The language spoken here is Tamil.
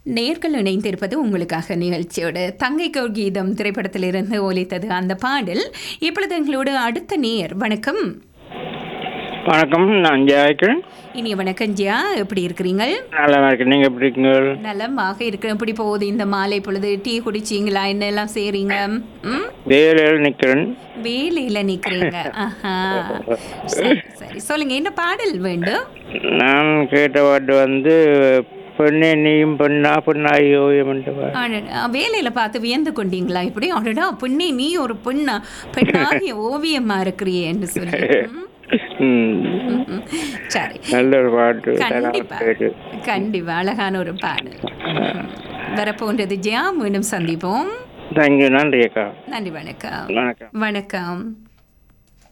நேர்கள் இணைந்திருப்பது உங்களுக்காக நிகழ்ச்சியோடு தங்கைக்கு ஒரு கீதம் திரைப்படத்திலிருந்து ஒலித்தது அந்த பாடல் இப்பொழுது எங்களோடு அடுத்த நேர் வணக்கம் வணக்கம் நான் ஜெயாக்கிறேன் இனிய வணக்கம் ஜியா எப்படி இருக்கிறீங்க நல்லா இருக்கேன் நீங்கள் எப்படி இருக்கீங்க நலமாக இருக்கிற எப்படி போகுது இந்த மாலை பொழுது டீ குடிச்சீங்களா என்னெல்லாம் செய்றீங்க ம் வேலையில் நிற்கிறேன் வேலையில நிக்கிறீங்க ஆஹா சரி சரி சொல்லுங்க என்ன பாடல் வேண்டும் நான் கேட்ட பாட்டு வந்து பெண்ணே நீயும் பெண்ணா பெண்ணாய் ஓவியம் என்று பாடு. அடடா, வேலையில பார்த்து வியந்து கொண்டீங்களா இப்படி அடடா பொண்ணே நீ ஒரு பொண்ணா பெண்ணாகிய ஓவியமா இருக்கிறியே என்று சொல்லி ம், ம். ம், ம். சரி நல்ல ஒரு பாட்டு கண்டிப்பா கேட்டு கண்டிப்பா அழகான ஒரு பாடல் ம். வரப்போன்றது ஜியா மீண்டும் சந்திப்போம் தேங்க்யூ நன்றி அக்கா நன்றி வணக்கம் வணக்கம் வணக்கம்